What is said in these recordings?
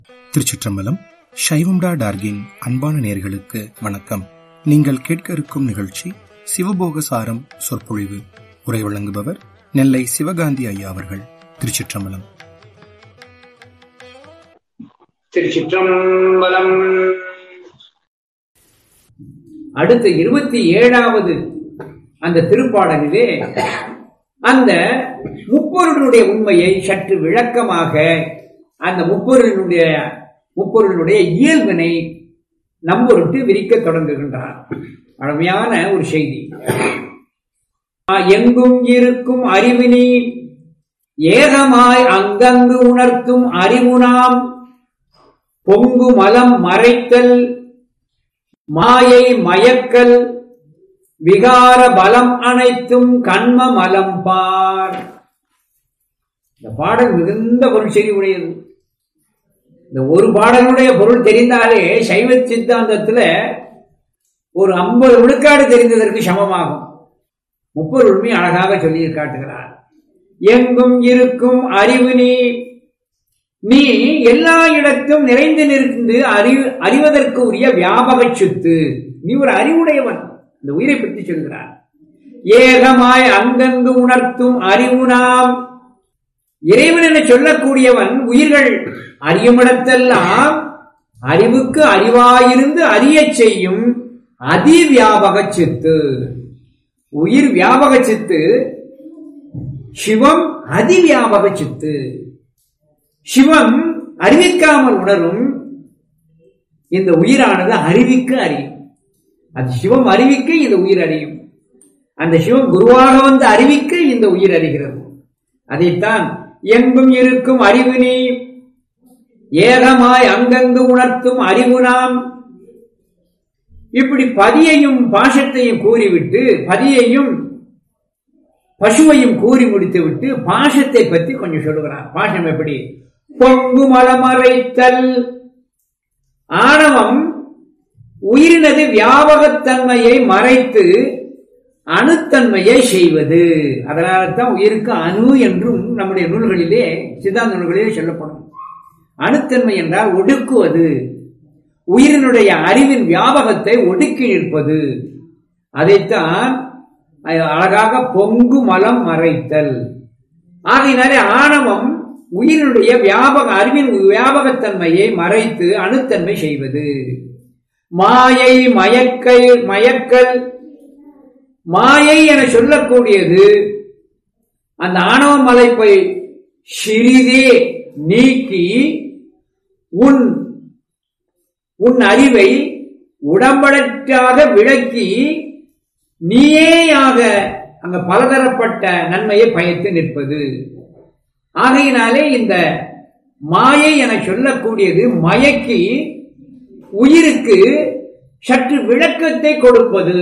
திருச்சிற்றம்பலம் சைவம்டா டார்கின் அன்பான நேர்களுக்கு வணக்கம் நீங்கள் கேட்க இருக்கும் நிகழ்ச்சி சிவபோக சாரம் சொற்பொழிவு உரை வழங்குபவர் நெல்லை சிவகாந்தி ஐயா அவர்கள் திருச்சிற்றம்பலம் திருச்சிற்றம்பலம் அடுத்த இருபத்தி ஏழாவது அந்த திருப்பாடலிலே அந்த முப்பொருளுடைய உண்மையை சற்று விளக்கமாக அந்த முப்பொருளினுடைய முப்பொருளுடைய இயல்பினை நம்பொருட்டு விரிக்க தொடங்குகின்றார் அருமையான ஒரு செய்தி எங்கும் இருக்கும் அறிவினி ஏகமாய் அங்கங்கு உணர்த்தும் அறிவுனாம் பொங்கு மலம் மறைத்தல் மாயை மயக்கல் விகார பலம் அனைத்தும் கண்ம மலம் பார் இந்த பாடல் மிகுந்த பொருள் செய்தி உடையது இந்த ஒரு பாடலுடைய பொருள் தெரிந்தாலே சைவ சித்தாந்தத்துல ஒரு ஐம்பது விழுக்காடு தெரிந்ததற்கு சமமாகும் முப்பது உண்மை அழகாக சொல்லி காட்டுகிறார் எங்கும் இருக்கும் அறிவு நீ நீ எல்லா இடத்தும் நிறைந்து நிற்ந்து அறிவு அறிவதற்கு உரிய வியாபக சுத்து நீ ஒரு அறிவுடையவன் இந்த உயிரை பற்றி சொல்கிறார் ஏகமாய் அங்கங்கு உணர்த்தும் அறிவு நாம் இறைவன் என சொல்லக்கூடியவன் உயிர்கள் அறியுமிடத்தெல்லாம் அறிவுக்கு அறிவாயிருந்து அறிய செய்யும் அதிவியாபக சித்து உயிர் வியாபக சித்து சிவம் அதிவியாபக சித்து சிவம் அறிவிக்காமல் உணரும் இந்த உயிரானது அறிவிக்க அறியும் அது சிவம் அறிவிக்க இந்த உயிர் அறியும் அந்த சிவம் குருவாக வந்து அறிவிக்க இந்த உயிர் அறிகிறது அதைத்தான் எங்கும் இருக்கும் அறிவு நீ ஏகமாய் அங்கங்கு உணர்த்தும் அறிவு நாம் இப்படி பதியையும் பாசத்தையும் கூறிவிட்டு பதியையும் பசுவையும் கூறி முடித்து விட்டு பாசத்தை பற்றி கொஞ்சம் சொல்லுகிறார் பாசம் எப்படி பொங்கு மலமறைத்தல் ஆணவம் உயிரினது வியாபகத்தன்மையை மறைத்து அணுத்தன்மையை செய்வது அதனால தான் உயிருக்கு அணு என்றும் நம்முடைய நூல்களிலே சித்தாந்த நூல்களிலே சொல்லப்படும் அணுத்தன்மை என்றால் ஒடுக்குவது உயிரினுடைய அறிவின் வியாபகத்தை ஒடுக்கி நிற்பது அதைத்தான் அழகாக பொங்கு மலம் மறைத்தல் ஆகையினாலே ஆணவம் உயிரினுடைய வியாபக அறிவின் வியாபகத்தன்மையை மறைத்து அணுத்தன்மை செய்வது மாயை மயக்கை மயக்கல் மாயை என சொல்லக்கூடியது அந்த ஆணவ மலைப்பை சிறிதே நீக்கி உன் உன் அறிவை உடம்படற்றாக விளக்கி நீயேயாக அங்க பலதரப்பட்ட நன்மையை பயத்து நிற்பது ஆகையினாலே இந்த மாயை என சொல்லக்கூடியது மயக்கி உயிருக்கு சற்று விளக்கத்தை கொடுப்பது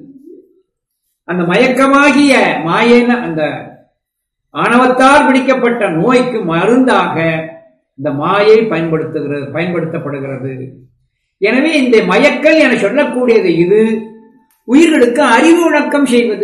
அந்த மயக்கமாகிய மாயன அந்த ஆணவத்தால் பிடிக்கப்பட்ட நோய்க்கு மருந்தாக இந்த மாயை பயன்படுத்துகிறது பயன்படுத்தப்படுகிறது எனவே இந்த மயக்கல் என சொல்லக்கூடியது இது உயிர்களுக்கு அறிவு விளக்கம் செய்வது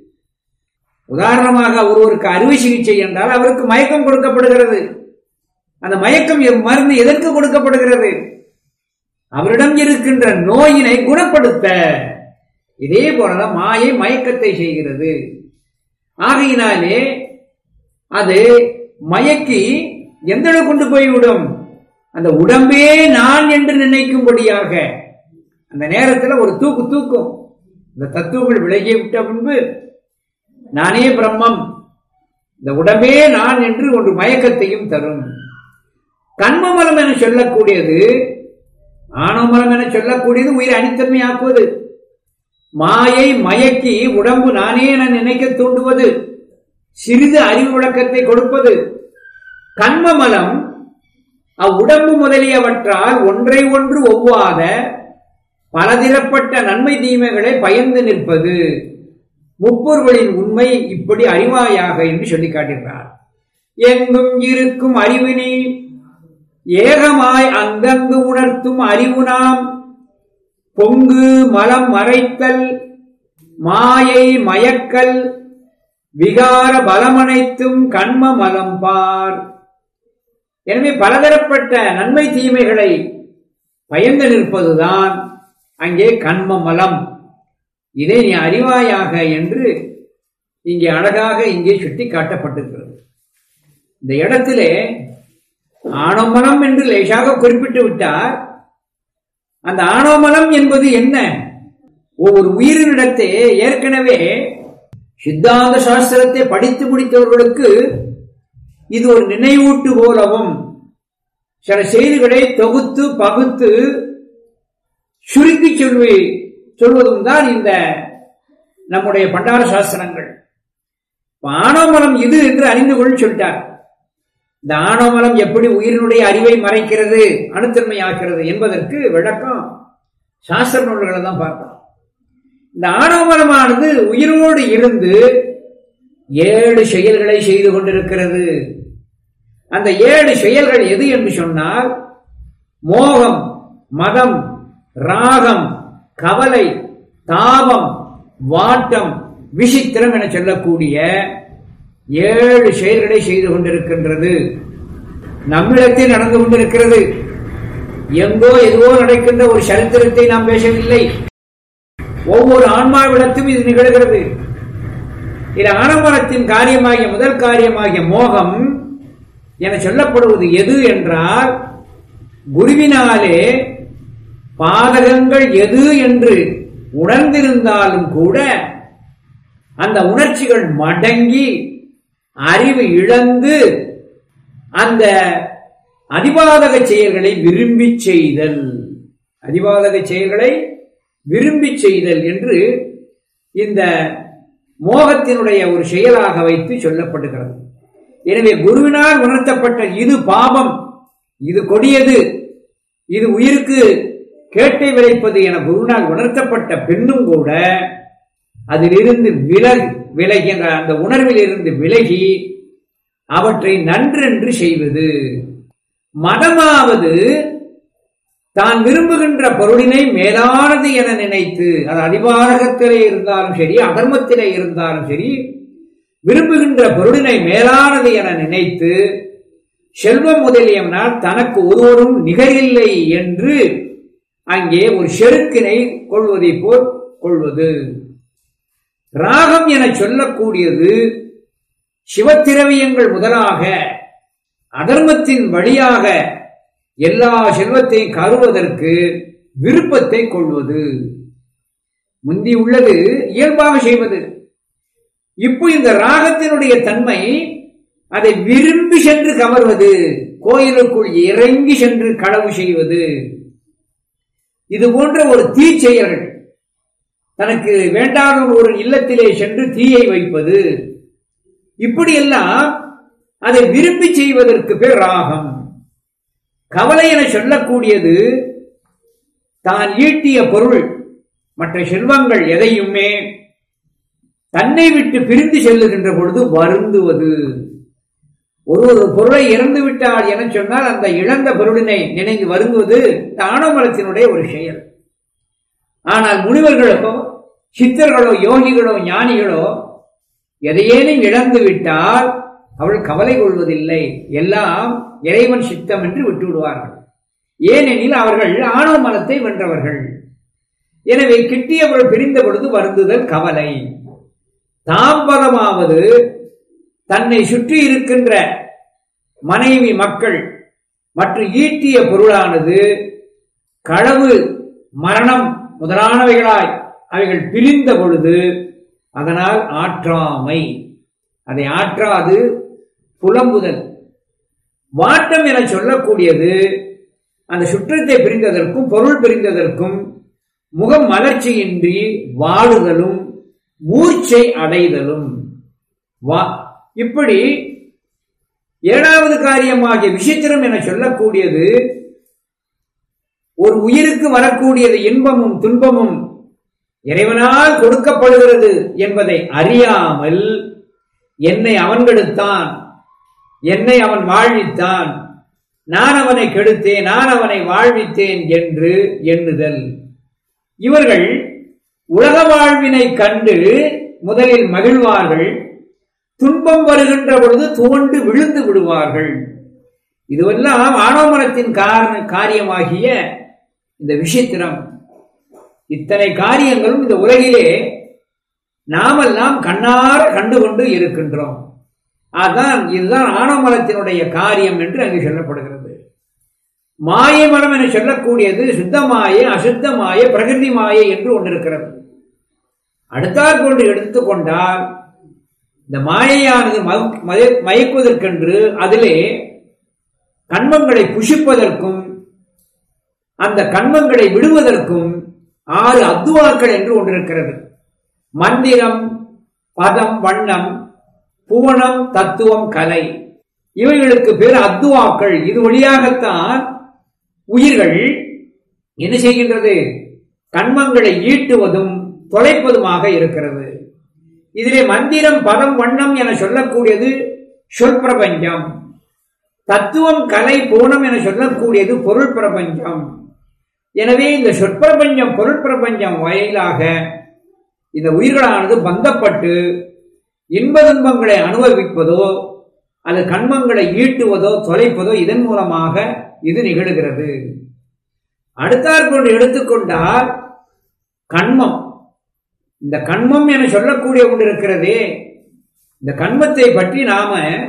உதாரணமாக ஒருவருக்கு அறுவை சிகிச்சை என்றால் அவருக்கு மயக்கம் கொடுக்கப்படுகிறது அந்த மயக்கம் மருந்து எதற்கு கொடுக்கப்படுகிறது அவரிடம் இருக்கின்ற நோயினை குணப்படுத்த இதே போலதான் மாயை மயக்கத்தை செய்கிறது ஆகையினாலே அது மயக்கி எந்த கொண்டு போய்விடும் அந்த உடம்பே நான் என்று நினைக்கும்படியாக அந்த நேரத்தில் ஒரு தூக்கு தூக்கும் இந்த தத்துவங்கள் விலகி விட்ட முன்பு நானே பிரம்மம் இந்த உடம்பே நான் என்று ஒரு மயக்கத்தையும் தரும் கண்மமலம் என சொல்லக்கூடியது ஆணவமலம் என சொல்லக்கூடியது உயிர் அனித்தன்மையாக்குவது மாயை மயக்கி உடம்பு நானே என நினைக்க தூண்டுவது சிறிது அறிவு விளக்கத்தை கொடுப்பது கண்மமலம் அவ்வுடம்பு முதலியவற்றால் ஒன்றை ஒன்று ஒவ்வாத பலதிரப்பட்ட நன்மை தீமைகளை பயந்து நிற்பது முப்பொருளின் உண்மை இப்படி அறிவாயாக என்று சொல்லி காட்டுகிறார் எங்கும் இருக்கும் அறிவினி ஏகமாய் அங்கங்கு உணர்த்தும் அறிவு நாம் பொங்கு மலம் மறைத்தல் மாயை மயக்கல் விகார பலமனைத்தும் கண்ம மலம் பார் எனவே பலதரப்பட்ட நன்மை தீமைகளை பயந்து நிற்பதுதான் அங்கே கண்ம மலம் இதை நீ அறிவாயாக என்று இங்கே அழகாக இங்கே சுட்டி காட்டப்பட்டிருக்கிறது இந்த இடத்திலே ஆணவமலம் என்று லேசாக குறிப்பிட்டு விட்டார் அந்த ஆணவமலம் என்பது என்ன ஒவ்வொரு உயிரினிடத்தே ஏற்கனவே சித்தாந்த சாஸ்திரத்தை படித்து முடித்தவர்களுக்கு இது ஒரு நினைவூட்டு போலவும் சில செய்திகளை தொகுத்து பகுத்து சுருக்கி சொல்லி சொல்வதும் தான் இந்த நம்முடைய பண்டார சாஸ்திரங்கள் ஆணவமலம் இது என்று அறிந்து கொள் சொல்லிட்டார் இந்த ஆணவமலம் எப்படி உயிரினுடைய அறிவை மறைக்கிறது அணுத்தன்மையாக்கிறது என்பதற்கு விளக்கம் சாஸ்திர நூல்களை தான் பார்க்கணும் இந்த ஆணவமலமானது உயிரோடு இருந்து ஏழு செயல்களை செய்து கொண்டிருக்கிறது அந்த ஏழு செயல்கள் எது என்று சொன்னால் மோகம் மதம் ராகம் கவலை தாபம் வாட்டம் விசித்திரம் என சொல்லக்கூடிய ஏழு செயல்களை செய்து கொண்டிருக்கின்றது நம்மிடத்தில் நடந்து கொண்டிருக்கிறது எங்கோ எதுவோ நடக்கின்ற ஒரு சரித்திரத்தை நாம் பேசவில்லை ஒவ்வொரு ஆன்மாவிடத்தும் இது நிகழ்கிறது இது ஆனமரத்தின் காரியமாகிய முதல் காரியமாகிய மோகம் என சொல்லப்படுவது எது என்றால் குருவினாலே பாதகங்கள் எது என்று உணர்ந்திருந்தாலும் கூட அந்த உணர்ச்சிகள் மடங்கி அறிவு இழந்து அந்த அதிபாதக செயல்களை விரும்பி செய்தல் அதிபாதக செயல்களை விரும்பி செய்தல் என்று இந்த மோகத்தினுடைய ஒரு செயலாக வைத்து சொல்லப்படுகிறது எனவே குருவினால் உணர்த்தப்பட்ட இது பாவம் இது கொடியது இது உயிருக்கு கேட்டை விளைப்பது என குருவினால் உணர்த்தப்பட்ட பெண்ணும் கூட அதிலிருந்து விலகி விலகின்ற அந்த உணர்வில் இருந்து விலகி அவற்றை நன்றென்று செய்வது மதமாவது தான் விரும்புகின்ற பொருளினை மேலானது என நினைத்து அது அதிபாரகத்திலே இருந்தாலும் சரி அதர்மத்திலே இருந்தாலும் சரி விரும்புகின்ற பொருளினை மேலானது என நினைத்து செல்வம் முதலியவனால் தனக்கு ஒருவரும் நிகரில்லை என்று அங்கே ஒரு செருக்கினை கொள்வதை போல் கொள்வது ராகம் என சொல்லக்கூடியது சிவத்திரவியங்கள் முதலாக அதர்மத்தின் வழியாக எல்லா செல்வத்தையும் கருவதற்கு விருப்பத்தை கொள்வது முந்தி உள்ளது இயல்பாக செய்வது இப்போ இந்த ராகத்தினுடைய தன்மை அதை விரும்பி சென்று கவர்வது கோயிலுக்குள் இறங்கி சென்று களவு செய்வது இது போன்ற ஒரு தீச்செயல்கள் தனக்கு வேண்டாத ஒரு இல்லத்திலே சென்று தீயை வைப்பது இப்படியெல்லாம் அதை விரும்பி செய்வதற்கு பேர் ராகம் கவலை என சொல்லக்கூடியது தான் ஈட்டிய பொருள் மற்ற செல்வங்கள் எதையுமே தன்னை விட்டு பிரிந்து செல்லுகின்ற பொழுது வருந்துவது ஒரு ஒரு பொருளை இறந்து விட்டால் என சொன்னால் அந்த இழந்த பொருளினை நினைந்து வருந்துவது தானமரத்தினுடைய ஒரு செயல் ஆனால் முனிவர்களோ சித்தர்களோ யோகிகளோ ஞானிகளோ எதையேனும் இழந்து விட்டால் அவள் கவலை கொள்வதில்லை எல்லாம் இறைவன் சித்தம் என்று விட்டு விடுவார்கள் ஏனெனில் அவர்கள் ஆணவ மனத்தை வென்றவர்கள் எனவே கிட்டியவள் பிரிந்த பொழுது வருந்துதல் கவலை தாம்பதமாவது தன்னை சுற்றி இருக்கின்ற மனைவி மக்கள் மற்றும் ஈட்டிய பொருளானது களவு மரணம் முதலானவைகளாய் அவைகள் பிரிந்த பொழுது அதனால் ஆற்றாமை அதை ஆற்றாது புலம்புதல் வாட்டம் என சொல்லக்கூடியது அந்த சுற்றத்தை பிரிந்ததற்கும் பொருள் பிரிந்ததற்கும் முகம் மலர்ச்சியின்றி வாழுதலும் மூர்ச்சை அடைதலும் வா இப்படி ஏழாவது காரியமாகிய விசித்திரம் என சொல்லக்கூடியது ஒரு உயிருக்கு வரக்கூடியது இன்பமும் துன்பமும் இறைவனால் கொடுக்கப்படுகிறது என்பதை அறியாமல் என்னை அவன் கெடுத்தான் என்னை அவன் வாழ்வித்தான் நான் அவனை கெடுத்தேன் நான் அவனை வாழ்வித்தேன் என்று எண்ணுதல் இவர்கள் உலக வாழ்வினை கண்டு முதலில் மகிழ்வார்கள் துன்பம் வருகின்ற பொழுது துவண்டு விழுந்து விடுவார்கள் இதுவெல்லாம் ஆணவமனத்தின் காரண காரியமாகிய இந்த விஷயத்தினம் இத்தனை காரியங்களும் இந்த உலகிலே நாமெல்லாம் கண்ணார கண்டுகொண்டு இருக்கின்றோம் அதான் இதுதான் ஆணவமலத்தினுடைய காரியம் என்று அங்கு சொல்லப்படுகிறது மாயை மலம் என சொல்லக்கூடியது சுத்தமாய அசுத்தமாய பிரகிருதி மாயை என்று ஒன்று இருக்கிறது அடுத்தாற் கொண்டு எடுத்துக்கொண்டால் இந்த மாயையானது மயக்குவதற்கென்று அதிலே கண்மங்களை புஷிப்பதற்கும் அந்த கண்மங்களை விடுவதற்கும் ஆறு அத்துவாக்கள் என்று ஒன்று இருக்கிறது மந்திரம் பதம் வண்ணம் புவனம் தத்துவம் கலை இவைகளுக்கு பேர் அத்துவாக்கள் இது வழியாகத்தான் உயிர்கள் என்ன செய்கின்றது கண்மங்களை ஈட்டுவதும் தொலைப்பதுமாக இருக்கிறது இதிலே மந்திரம் பதம் வண்ணம் என சொல்லக்கூடியது சொற்பிரபஞ்சம் தத்துவம் கலை பூனம் என சொல்லக்கூடியது பொருள் பிரபஞ்சம் எனவே இந்த சொற்பிரபஞ்சம் பொருள் பிரபஞ்சம் வாயிலாக இந்த உயிர்களானது பந்தப்பட்டு இன்ப துன்பங்களை அனுபவிப்பதோ அது கண்மங்களை ஈட்டுவதோ தொலைப்பதோ இதன் மூலமாக இது நிகழ்கிறது அடுத்தாற்போன்று எடுத்துக்கொண்டால் கண்மம் இந்த கண்மம் என சொல்லக்கூடிய ஒன்று இருக்கிறதே இந்த கண்மத்தை பற்றி நாம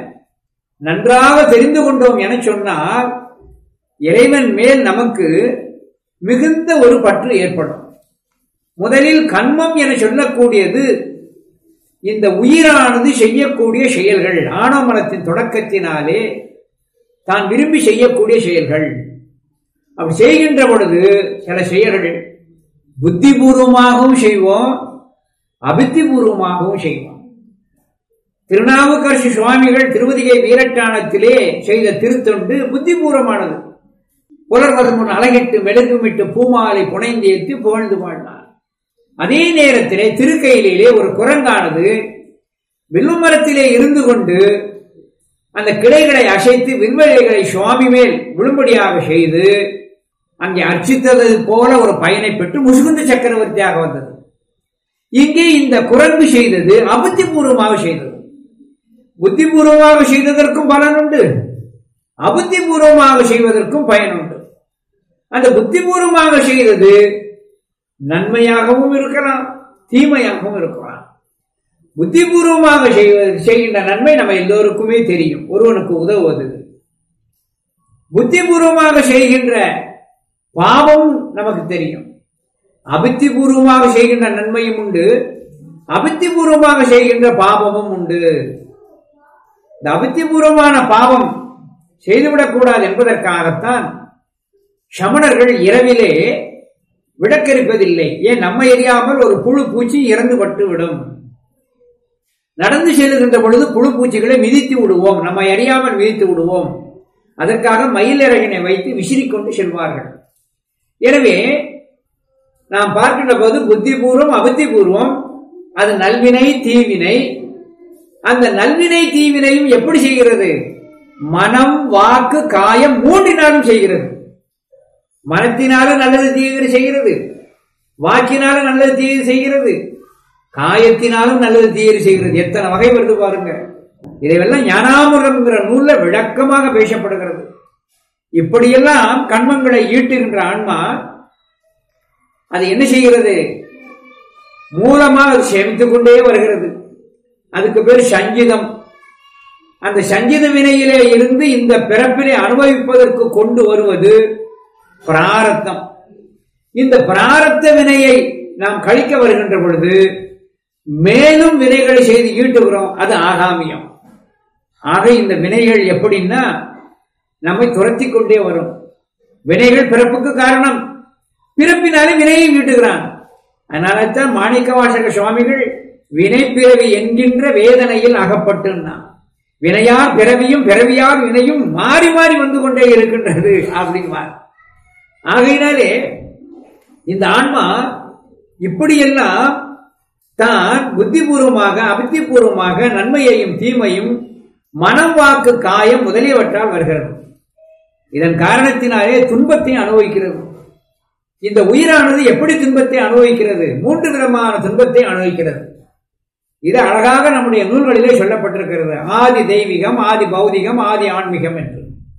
நன்றாக தெரிந்து கொண்டோம் என சொன்னால் இறைவன் மேல் நமக்கு மிகுந்த ஒரு பற்று ஏற்படும் முதலில் கண்மம் என சொல்லக்கூடியது இந்த உயிரானது செய்யக்கூடிய செயல்கள் ஆணவமனத்தின் தொடக்கத்தினாலே தான் விரும்பி செய்யக்கூடிய செயல்கள் அப்படி செய்கின்ற பொழுது சில செயல்கள் புத்திபூர்வமாகவும் செய்வோம் அபித்திபூர்வமாகவும் செய்வோம் திருநாவுக்கரசு சுவாமிகள் திருவதிகை வீரட்டானத்திலே செய்த திருத்தொண்டு புத்திபூர்வமானது புலர்வதம் முன் அழகிட்டு மெழுகுமிட்டு பூமாலை புனைந்தேத்து புகழ்ந்து வாழ்ந்தார் அதே நேரத்திலே திருக்கையிலே ஒரு குரங்கானது வில்லுமரத்திலே இருந்து கொண்டு அந்த கிளைகளை அசைத்து விண்வெளிகளை சுவாமி மேல் விழும்படியாக செய்து அங்கே அர்ச்சித்தது போல ஒரு பயனை பெற்று முசுகுந்த சக்கரவர்த்தியாக வந்தது இங்கே இந்த குரங்கு செய்தது அபுத்திபூர்வமாக செய்தது புத்திபூர்வமாக செய்ததற்கும் பலன் உண்டு அபுத்திபூர்வமாக செய்வதற்கும் பயன் உண்டு அந்த புத்திபூர்வமாக செய்தது நன்மையாகவும் இருக்கலாம் தீமையாகவும் இருக்கலாம் புத்திபூர்வமாக செய்கின்ற நன்மை நம்ம எல்லோருக்குமே தெரியும் ஒருவனுக்கு உதவுவது புத்திபூர்வமாக செய்கின்ற பாவம் நமக்கு தெரியும் அபித்திபூர்வமாக செய்கின்ற நன்மையும் உண்டு அபித்திபூர்வமாக செய்கின்ற பாவமும் உண்டு இந்த அபித்திபூர்வமான பாவம் செய்துவிடக்கூடாது என்பதற்காகத்தான் சமணர்கள் இரவிலே விடக்கரிப்பதில்லை ஏன் நம்மை எரியாமல் ஒரு புழு பூச்சி இறந்து பட்டு விடும் நடந்து செல்கின்ற பொழுது புழு பூச்சிகளை மிதித்து விடுவோம் நம்மை அறியாமல் மிதித்து விடுவோம் அதற்காக மயில் இறகினை வைத்து விசிறிக்கொண்டு செல்வார்கள் எனவே நாம் பார்க்கின்ற போது புத்திபூர்வம் அபுத்திபூர்வம் அது நல்வினை தீவினை அந்த நல்வினை தீவினையும் எப்படி செய்கிறது மனம் வாக்கு காயம் மூன்றினாலும் செய்கிறது மனத்தினாலும் நல்லது தீவிர செய்கிறது வாக்கினாலும் நல்லது தீவிர செய்கிறது காயத்தினாலும் நல்லது தீவிர செய்கிறது எத்தனை வகை வருது பாருங்க இதையெல்லாம் ஞானாமுரம்ங்கிற நூல்ல விளக்கமாக பேசப்படுகிறது இப்படியெல்லாம் கண்மங்களை ஈட்டுகின்ற ஆன்மா அது என்ன செய்கிறது மூலமாக அது சேமித்துக் கொண்டே வருகிறது அதுக்கு பேர் சஞ்சிதம் அந்த சஞ்சித வினையிலே இருந்து இந்த பிறப்பினை அனுபவிப்பதற்கு கொண்டு வருவது பிராரத்தம் இந்த பிராரத்த வினையை நாம் கழிக்க வருகின்ற பொழுது மேலும் வினைகளை செய்து ஈட்டுகிறோம் அது ஆகாமியம் ஆக இந்த வினைகள் எப்படின்னா நம்மை துரத்தி கொண்டே வரும் வினைகள் பிறப்புக்கு காரணம் பிறப்பினாலே வினையை வீட்டுகிறான் அதனால தான் மாணிக்க வாசக சுவாமிகள் வினை பிறவி என்கின்ற வேதனையில் அகப்பட்டுன்னா வினையார் பிறவியும் பிறவியார் வினையும் மாறி மாறி வந்து கொண்டே இருக்கின்றது அப்படிங்குவார் ஆகையினாலே இந்த ஆன்மா இப்படியெல்லாம் தான் புத்திபூர்வமாக அபித்திபூர்வமாக நன்மையையும் தீமையும் மனம் வாக்கு காயம் முதலியவற்றால் வருகிறது இதன் காரணத்தினாலே துன்பத்தை அனுபவிக்கிறது இந்த உயிரானது எப்படி துன்பத்தை அனுபவிக்கிறது மூன்று விதமான துன்பத்தை அனுபவிக்கிறது இது அழகாக நம்முடைய நூல்களிலே சொல்லப்பட்டிருக்கிறது ஆதி தெய்வீகம் ஆதி பௌதிகம் ஆதி ஆன்மீகம் என்று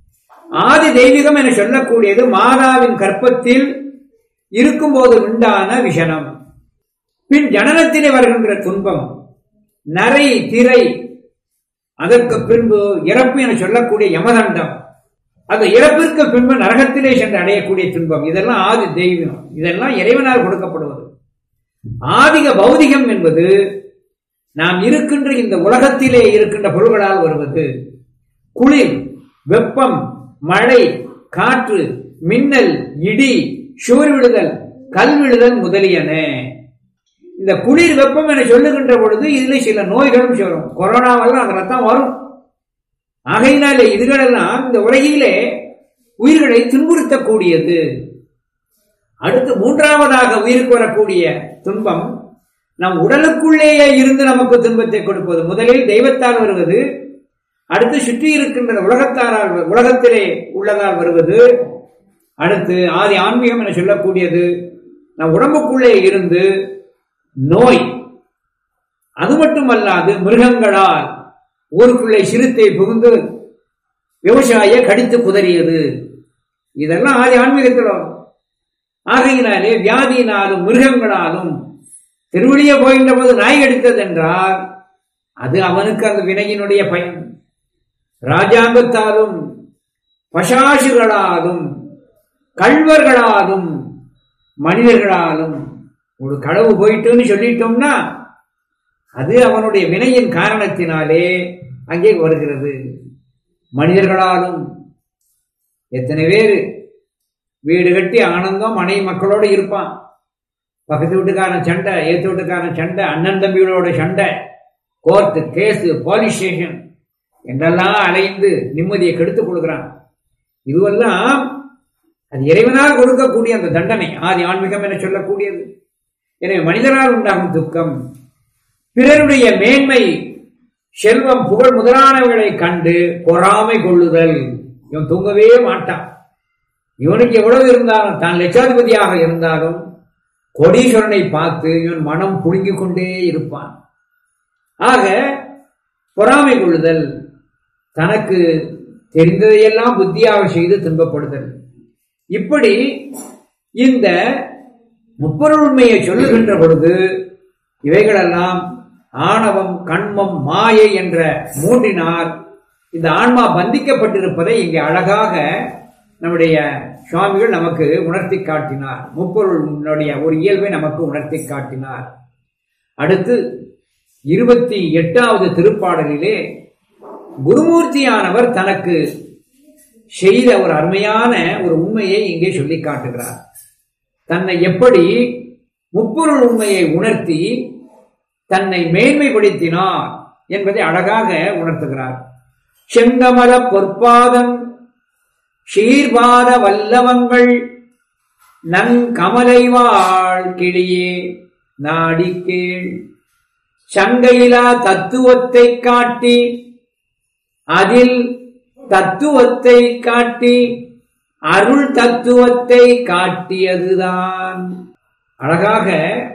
ஆதி தெய்வீகம் என சொல்லக்கூடியது மாதாவின் கற்பத்தில் இருக்கும்போது உண்டான விஷனம் பின் ஜனனத்திலே வருகின்ற துன்பம் நரை திரை அதற்கு பின்பு இறப்பு என சொல்லக்கூடிய யமதண்டம் அந்த இறப்பிற்கு பின்பு நரகத்திலே சென்று அடையக்கூடிய துன்பம் இதெல்லாம் ஆதி தெய்வம் இதெல்லாம் இறைவனால் கொடுக்கப்படுவது ஆதிக பௌதிகம் என்பது நாம் இருக்கின்ற இந்த உலகத்திலே இருக்கின்ற பொருள்களால் வருவது குளிர் வெப்பம் மழை காற்று மின்னல் இடி சூர் விழுதல் கல் விழுதல் முதலியன இந்த குளிர் வெப்பம் என சொல்லுகின்ற பொழுது இதுல சில நோய்களும் வரும் கொரோனாவெல்லாம் அதில் தான் வரும் ஆகையினாலே இதுகளெல்லாம் இந்த உலகிலே உயிர்களை துன்புறுத்தக்கூடியது அடுத்து மூன்றாவதாக உயிருக்கு வரக்கூடிய துன்பம் நம் உடலுக்குள்ளேயே இருந்து நமக்கு துன்பத்தை கொடுப்பது முதலில் தெய்வத்தால் வருவது அடுத்து சுற்றி இருக்கின்ற உலகத்தாரால் உலகத்திலே உள்ளதால் வருவது அடுத்து ஆதி ஆன்மீகம் என சொல்லக்கூடியது நம் உடம்புக்குள்ளே இருந்து நோய் அது மட்டுமல்லாது மிருகங்களால் ஊருக்குள்ளே சிறுத்தை புகுந்து விவசாய கடித்து குதறியது இதெல்லாம் ஆதி ஆன்மீகத்தில் வரும் ஆகையினாலே வியாதியினாலும் மிருகங்களாலும் திருவழிய போகின்ற போது நாய் எடுத்தது என்றால் அது அவனுக்கு அந்த வினையினுடைய பயன் ராஜாங்கத்தாலும் பசாசுகளாலும் கல்வர்களாலும் மனிதர்களாலும் ஒரு களவு போயிட்டுன்னு சொல்லிட்டோம்னா அது அவனுடைய வினையின் காரணத்தினாலே அங்கே வருகிறது மனிதர்களாலும் எத்தனை பேர் வீடு கட்டி ஆனந்தம் மனைவி மக்களோடு இருப்பான் பக்கத்து வீட்டுக்காரன் சண்டை ஏத்து வீட்டுக்காரன் சண்டை அண்ணன் தம்பிகளோட சண்டை கோர்ட்டு கேஸு போலீஸ் ஸ்டேஷன் என்றெல்லாம் அலைந்து நிம்மதியை கெடுத்துக் கொடுக்கிறான் இதுவெல்லாம் அது இறைவனால் கொடுக்கக்கூடிய அந்த தண்டனை ஆதி ஆன்மீகம் என சொல்லக்கூடியது எனவே மனிதனால் உண்டாகும் துக்கம் பிறருடைய மேன்மை செல்வம் புகழ் முதலானவர்களை கண்டு பொறாமை கொள்ளுதல் இவன் தூங்கவே மாட்டான் இவனுக்கு எவ்வளவு இருந்தாலும் தான் லட்சாதிபதியாக இருந்தாலும் கோடீஸ்வரனை பார்த்து இவன் மனம் புடுங்கிக் கொண்டே இருப்பான் ஆக பொறாமை கொள்ளுதல் தனக்கு தெரிந்ததையெல்லாம் புத்தியாக செய்து துன்பப்படுதல் இப்படி இந்த முப்பொருள் உண்மையை சொல்லுகின்ற பொழுது இவைகளெல்லாம் ஆணவம் கண்மம் மாயை என்ற மூன்றினால் இந்த ஆன்மா பந்திக்கப்பட்டிருப்பதை இங்கே அழகாக நம்முடைய சுவாமிகள் நமக்கு உணர்த்தி காட்டினார் முப்பொருளுடைய ஒரு இயல்பை நமக்கு உணர்த்தி காட்டினார் அடுத்து இருபத்தி எட்டாவது திருப்பாடலிலே குருமூர்த்தியானவர் தனக்கு செய்த ஒரு அருமையான ஒரு உண்மையை இங்கே சொல்லி காட்டுகிறார் தன்னை எப்படி முப்பொருள் உண்மையை உணர்த்தி தன்னை மேன்மைப்படுத்தினார் என்பதை அழகாக உணர்த்துகிறார் செங்கமல பொற்பாதம் சீர்பாத வல்லவங்கள் நங்கமலை வாழ் கிளியே நாடிக்கேள் சங்கையிலா தத்துவத்தை காட்டி அதில் தத்துவத்தை காட்டி அருள் தத்துவத்தை காட்டியதுதான் அழகாக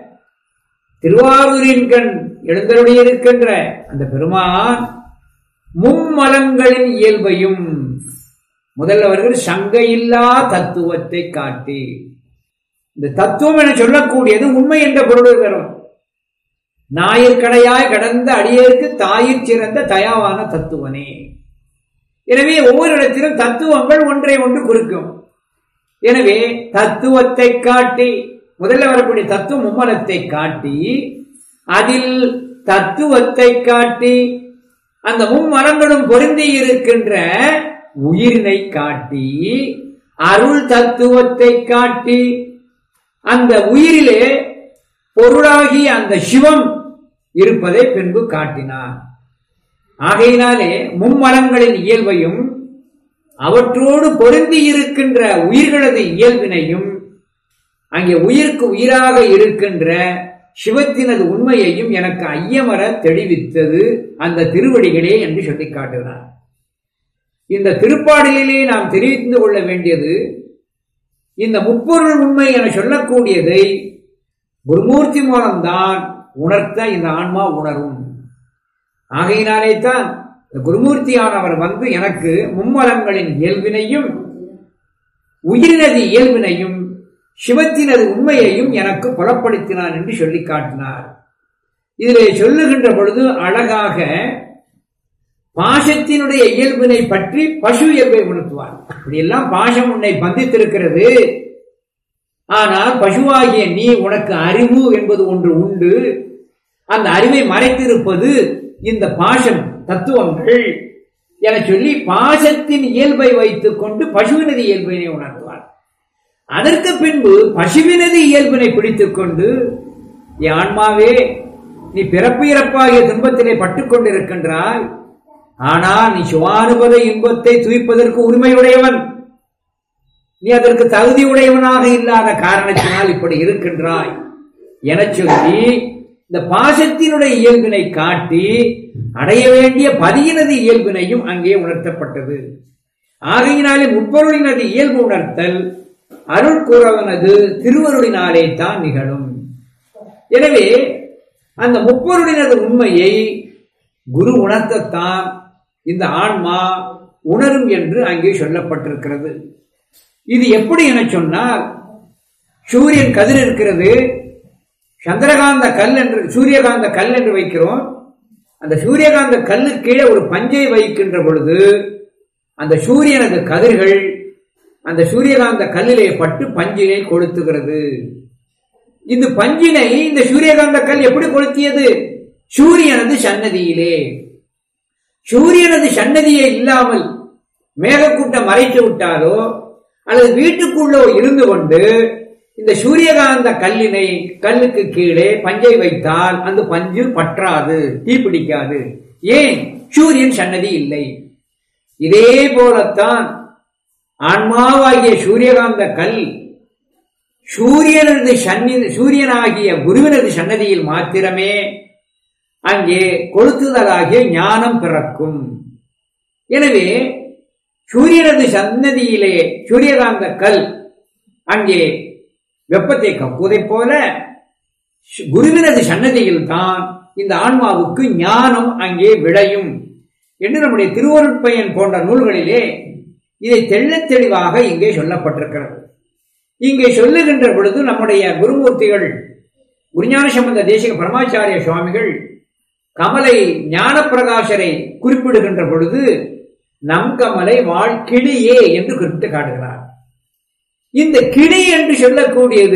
திருவாரூரின் கண் எழுந்தருடையிருக்கின்ற அந்த பெருமான் மும்மலங்களின் இயல்பையும் முதல்ல அவர்கள் சங்கையில்லா தத்துவத்தை காட்டி இந்த தத்துவம் என சொல்லக்கூடியது உண்மை என்ற பொருள் தரும் ஞாயிற்கடையாய் கடந்த அடியேற்கு தாயிற் சிறந்த தயாவான தத்துவனே எனவே ஒவ்வொரு இடத்திலும் தத்துவங்கள் ஒன்றை ஒன்று குறிக்கும் எனவே தத்துவத்தை காட்டி முதல்ல வரக்கூடிய தத்துவ மும்மலத்தை காட்டி அதில் தத்துவத்தை காட்டி அந்த மும்மரங்களும் பொருந்தி இருக்கின்ற உயிரினை காட்டி அருள் தத்துவத்தை காட்டி அந்த உயிரிலே பொருளாகி அந்த சிவம் இருப்பதை பின்பு காட்டினார் ஆகையினாலே மும்மலங்களின் இயல்பையும் அவற்றோடு பொருந்தி இருக்கின்ற உயிர்களது இயல்பினையும் அங்கே உயிருக்கு உயிராக இருக்கின்ற சிவத்தினது உண்மையையும் எனக்கு ஐயமர தெளிவித்தது அந்த திருவடிகளே என்று சொல்லி காட்டுகிறார் இந்த திருப்பாடலிலே நாம் தெரிவித்து கொள்ள வேண்டியது இந்த முப்பொருள் உண்மை என சொல்லக்கூடியதை குருமூர்த்தி மூலம்தான் உணர்த்த இந்த ஆன்மா உணரும் ஆகையினாலே தான் இந்த குருமூர்த்தியானவர் வந்து எனக்கு மும்மலங்களின் இயல்பினையும் உயிரினது இயல்பினையும் சிவத்தினது உண்மையையும் எனக்கு புலப்படுத்தினான் என்று சொல்லி காட்டினார் இதிலே சொல்லுகின்ற பொழுது அழகாக பாசத்தினுடைய இயல்பினை பற்றி பசு இயல்பை உணர்த்துவார் இப்படியெல்லாம் பாசம் உன்னை பந்தித்திருக்கிறது ஆனால் பசுவாகிய நீ உனக்கு அறிவு என்பது ஒன்று உண்டு அந்த அறிவை மறைத்திருப்பது இந்த பாசம் தத்துவங்கள் என சொல்லி பாசத்தின் இயல்பை வைத்துக் கொண்டு பசுவினது இயல்பினை உணர்த்துவார் அதற்கு பின்பு பசுவினது இயல்பினை பிடித்துக் கொண்டு என் ஆன்மாவே நீ பிறப்பு இறப்பாகிய துன்பத்திலே பட்டுக் கொண்டிருக்கின்றாய் ஆனால் நீ சுவானுபத இன்பத்தை துய்ப்பதற்கு உரிமையுடையவன் நீ அதற்கு தகுதி உடையவனாக இல்லாத காரணத்தினால் இப்படி இருக்கின்றாய் என சொல்லி இந்த பாசத்தினுடைய இயல்பினை காட்டி அடைய வேண்டிய பதியினது இயல்பினையும் அங்கே உணர்த்தப்பட்டது ஆகையினாலே முப்பொருளினது இயல்பு உணர்த்தல் அருள்குறவனது திருவருளினாலே தான் நிகழும் எனவே அந்த முப்பொருளினது உண்மையை குரு உணர்த்தத்தான் இந்த ஆன்மா உணரும் என்று அங்கே சொல்லப்பட்டிருக்கிறது இது எப்படி என சொன்னால் சூரியன் கதிர் இருக்கிறது சந்திரகாந்த கல் என்று சூரியகாந்த கல் என்று வைக்கிறோம் அந்த சூரியகாந்த கல்லு கீழே ஒரு பஞ்சை வைக்கின்ற பொழுது அந்த சூரியனது கதிர்கள் அந்த சூரியகாந்த கல்லிலே பட்டு பஞ்சினை கொளுத்துகிறது இந்த பஞ்சினை இந்த சூரியகாந்த கல் எப்படி கொளுத்தியது சூரியனது சன்னதியிலே சூரியனது சன்னதியே இல்லாமல் மேகக்கூட்டம் மறைத்து விட்டாலோ அல்லது வீட்டுக்குள்ளோ இருந்து கொண்டு இந்த சூரியகாந்த கல்லினை கல்லுக்கு கீழே பஞ்சை வைத்தால் அந்த பஞ்சு பற்றாது தீப்பிடிக்காது ஏன் சூரியன் சன்னதி இல்லை இதே போலத்தான் ஆன்மாவாகிய சூரியகாந்த கல் சூரியனது சன்னி சூரியனாகிய குருவினது சன்னதியில் மாத்திரமே அங்கே கொளுத்துதலாகிய ஞானம் பிறக்கும் எனவே சூரியனது சன்னதியிலே சூரியகாந்த கல் அங்கே வெப்பத்தை கப்புவதைப் போல குருவினது சன்னதியில் தான் இந்த ஆன்மாவுக்கு ஞானம் அங்கே விளையும் என்று நம்முடைய திருவருட்பயன் போன்ற நூல்களிலே இதை தெள்ளத் தெளிவாக இங்கே சொல்லப்பட்டிருக்கிறது இங்கே சொல்லுகின்ற பொழுது நம்முடைய குருமூர்த்திகள் குருஞான சம்பந்த தேசிக பரமாச்சாரிய சுவாமிகள் கமலை ஞானப்பிரகாசரை குறிப்பிடுகின்ற பொழுது நம் கமலை வாழ்கிளியே என்று குறிப்பிட்டு காட்டுகிறார் இந்த கிளி என்று சொல்லக்கூடியது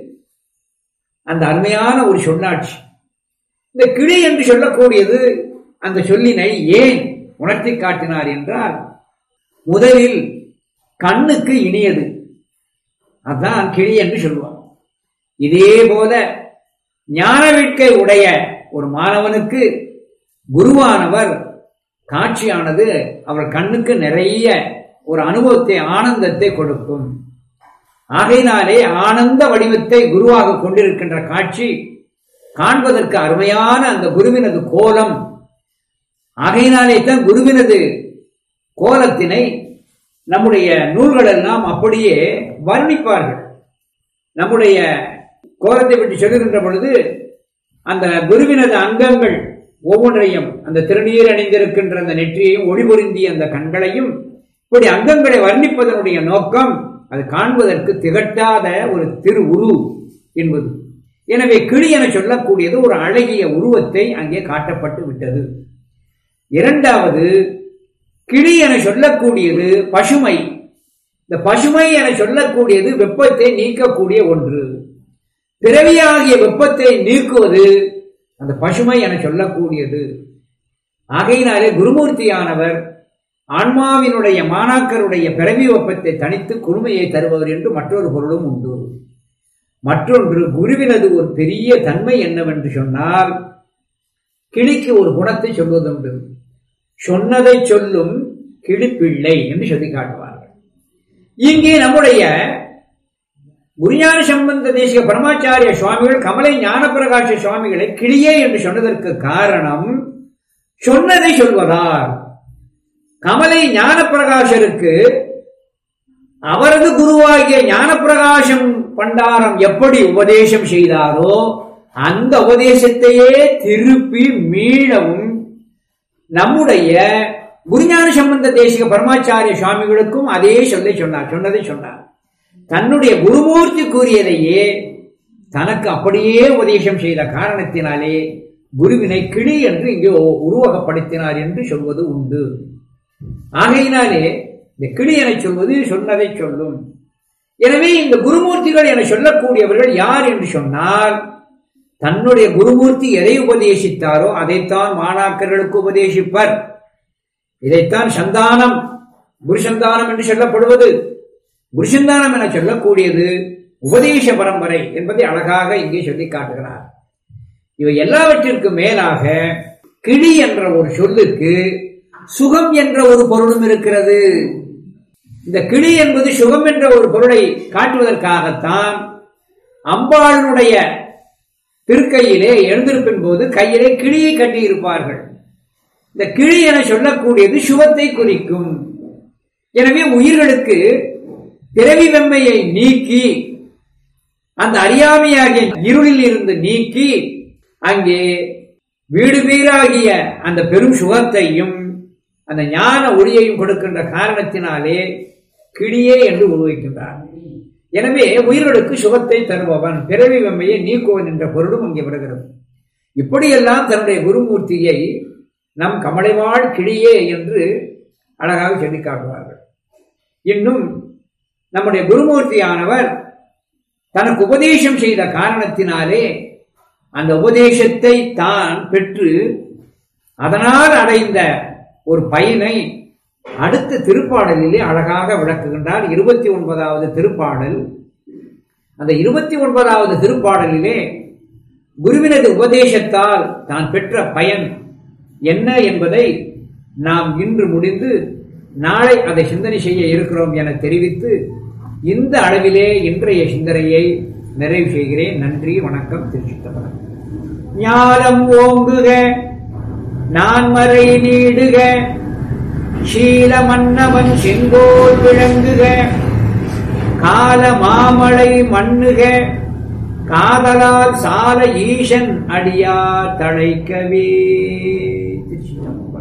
அந்த அருமையான ஒரு சொல்லாட்சி இந்த கிளி என்று சொல்லக்கூடியது அந்த சொல்லினை ஏன் உணர்த்தி காட்டினார் என்றால் முதலில் கண்ணுக்கு இனியது அதான் கிளி என்று சொல்லுவார் இதே போல ஞான வேட்கை உடைய ஒரு மாணவனுக்கு குருவானவர் காட்சியானது அவர் கண்ணுக்கு நிறைய ஒரு அனுபவத்தை ஆனந்தத்தை கொடுக்கும் ஆகையினாலே ஆனந்த வடிவத்தை குருவாக கொண்டிருக்கின்ற காட்சி காண்பதற்கு அருமையான அந்த குருவினது கோலம் ஆகையினாலே தான் குருவினது கோலத்தினை நம்முடைய நூல்கள் எல்லாம் அப்படியே வர்ணிப்பார்கள் நம்முடைய கோலத்தை பற்றி சொல்லுகின்ற பொழுது அந்த குருவினது அங்கங்கள் ஒவ்வொன்றையும் அந்த திருநீர் அணிந்திருக்கின்ற அந்த நெற்றியையும் ஒளிபொருந்திய அந்த கண்களையும் இப்படி அங்கங்களை வர்ணிப்பதனுடைய நோக்கம் அது காண்பதற்கு திகட்டாத ஒரு திரு உரு என்பது எனவே கிளி என சொல்லக்கூடியது ஒரு அழகிய உருவத்தை அங்கே காட்டப்பட்டு விட்டது இரண்டாவது கிளி என சொல்லக்கூடியது பசுமை இந்த பசுமை என சொல்லக்கூடியது வெப்பத்தை நீக்கக்கூடிய ஒன்று பிறவியாகிய வெப்பத்தை நீக்குவது அந்த பசுமை என சொல்லக்கூடியது ஆகையினாலே குருமூர்த்தியானவர் ஆன்மாவினுடைய மாணாக்கருடைய பிறவி வெப்பத்தை தனித்து குறுமையை தருபவர் என்று மற்றொரு பொருளும் உண்டு மற்றொன்று குருவினது ஒரு பெரிய தன்மை என்னவென்று சொன்னால் கிளிக்கு ஒரு குணத்தை சொல்வதுண்டு சொன்னதை சொல்லும் கிளிப்பிள்ளை என்று சொல்லி காட்டுவார்கள் இங்கே நம்முடைய குருஞான சம்பந்த தேசிக பரமாச்சாரிய சுவாமிகள் கமலை ஞானப்பிரகாச சுவாமிகளை கிளியே என்று சொன்னதற்கு காரணம் சொன்னதை சொல்வதால் கமலை ஞானப்பிரகாசருக்கு அவரது குருவாகிய ஞானப்பிரகாசம் பண்டாரம் எப்படி உபதேசம் செய்தாரோ அந்த உபதேசத்தையே திருப்பி மீளவும் நம்முடைய குருஞான சம்பந்த தேசிக பரமாச்சாரிய சுவாமிகளுக்கும் அதே சொல்லை சொன்னார் சொன்னதை சொன்னார் தன்னுடைய குருமூர்த்தி கூறியதையே தனக்கு அப்படியே உபதேசம் செய்த காரணத்தினாலே குருவினை கிளி என்று இங்கே உருவகப்படுத்தினார் என்று சொல்வது உண்டு ஆகையினாலே இந்த கிளி என சொல்வது சொன்னதை சொல்லும் எனவே இந்த குருமூர்த்திகள் என சொல்லக்கூடியவர்கள் யார் என்று சொன்னால் தன்னுடைய குருமூர்த்தி எதை உபதேசித்தாரோ அதைத்தான் மாணாக்கர்களுக்கு உபதேசிப்பர் இதைத்தான் சந்தானம் குருசந்தானம் என்று சொல்லப்படுவது குருசந்தானம் என சொல்லக்கூடியது உபதேச பரம்பரை என்பதை அழகாக இங்கே சொல்லி காட்டுகிறார் இவை எல்லாவற்றிற்கும் மேலாக கிளி என்ற ஒரு சொல்லுக்கு சுகம் என்ற ஒரு பொருளும் இருக்கிறது இந்த கிளி என்பது சுகம் என்ற ஒரு பொருளை காட்டுவதற்காகத்தான் அம்பாளுடைய திருக்கையிலே எழுந்திருப்பின் போது கையிலே கிளியை கட்டியிருப்பார்கள் இந்த கிளி என சொல்லக்கூடியது சுகத்தை குறிக்கும் எனவே உயிர்களுக்கு பிறவி வெம்மையை நீக்கி அந்த அறியாமையாகிய இருளில் இருந்து நீக்கி அங்கே வீடு வீராகிய அந்த பெரும் சுகத்தையும் அந்த ஞான ஒளியையும் கொடுக்கின்ற காரணத்தினாலே கிளியே என்று உருவிக்கின்றார் எனவே உயிர்களுக்கு சுகத்தை தருபவன் பிறவி வெம்மையை நீக்குவன் என்ற பொருளும் அங்கே வருகிறது இப்படியெல்லாம் தன்னுடைய குருமூர்த்தியை நம் கமலைவாழ் கிளியே என்று அழகாக சொல்லி காட்டுவார்கள் இன்னும் நம்முடைய குருமூர்த்தியானவர் தனக்கு உபதேசம் செய்த காரணத்தினாலே அந்த உபதேசத்தை தான் பெற்று அதனால் அடைந்த ஒரு பயனை அடுத்த திருப்பாடலிலே அழகாக விளக்குகின்றார் இருபத்தி ஒன்பதாவது திருப்பாடல் அந்த இருபத்தி ஒன்பதாவது திருப்பாடலிலே குருவினது உபதேசத்தால் தான் பெற்ற பயன் என்ன என்பதை நாம் இன்று முடிந்து நாளை அதை சிந்தனை செய்ய இருக்கிறோம் என தெரிவித்து இந்த அளவிலே இன்றைய சிந்தனையை நிறைவு செய்கிறேன் நன்றி வணக்கம் திருச்சித்தம்பரம் ஞானம் ஓங்குக நான்மறை நீடுக சீல மன்னவன் செங்கோல் விளங்குக கால மாமலை மண்ணுக காதலால் சால ஈசன் அடியா தழைக்கவே திருச்சிதம்பரம்